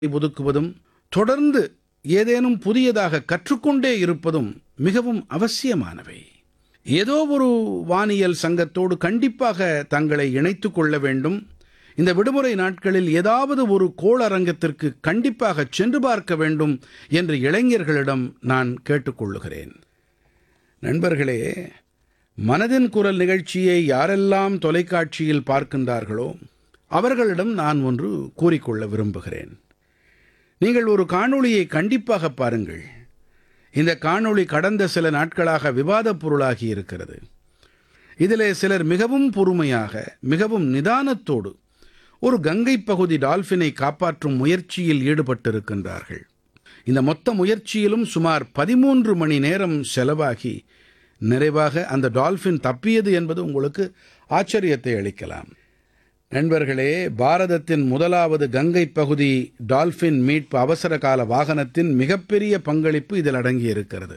ஒதுக்குவதும் தொடர்ந்து ஏதேனும் புதியதாக கற்றுக்கொண்டே இருப்பதும் மிகவும் அவசியமானவை ஏதோ ஒரு வானியல் சங்கத்தோடு கண்டிப்பாக தங்களை இணைத்துக் கொள்ள வேண்டும் இந்த விடுமுறை நாட்களில் ஏதாவது ஒரு கோளரங்கத்திற்கு கண்டிப்பாக சென்று பார்க்க வேண்டும் என்று இளைஞர்களிடம் நான் கேட்டுக்கொள்ளுகிறேன் நண்பர்களே மனதின் குரல் நிகழ்ச்சியை யாரெல்லாம் தொலைக்காட்சியில் பார்க்கின்றார்களோ அவர்களிடம் நான் ஒன்று கூறிக்கொள்ள விரும்புகிறேன் நீங்கள் ஒரு காணொளியை கண்டிப்பாக பாருங்கள் இந்த காணொளி கடந்த சில நாட்களாக விவாதப் பொருளாகி இருக்கிறது இதிலே சிலர் மிகவும் பொறுமையாக மிகவும் நிதானத்தோடு ஒரு கங்கைப் பகுதி டால்ஃபினை காப்பாற்றும் முயற்சியில் ஈடுபட்டிருக்கின்றார்கள் இந்த மொத்த முயற்சியிலும் சுமார் பதிமூன்று மணி நேரம் செலவாகி நிறைவாக அந்த டால்ஃபின் தப்பியது என்பது உங்களுக்கு ஆச்சரியத்தை அளிக்கலாம் நண்பர்களே பாரதத்தின் முதலாவது கங்கைப் பகுதி டால்ஃபின் மீட்பு அவசரகால வாகனத்தின் மிகப்பெரிய பங்களிப்பு இதில் அடங்கியிருக்கிறது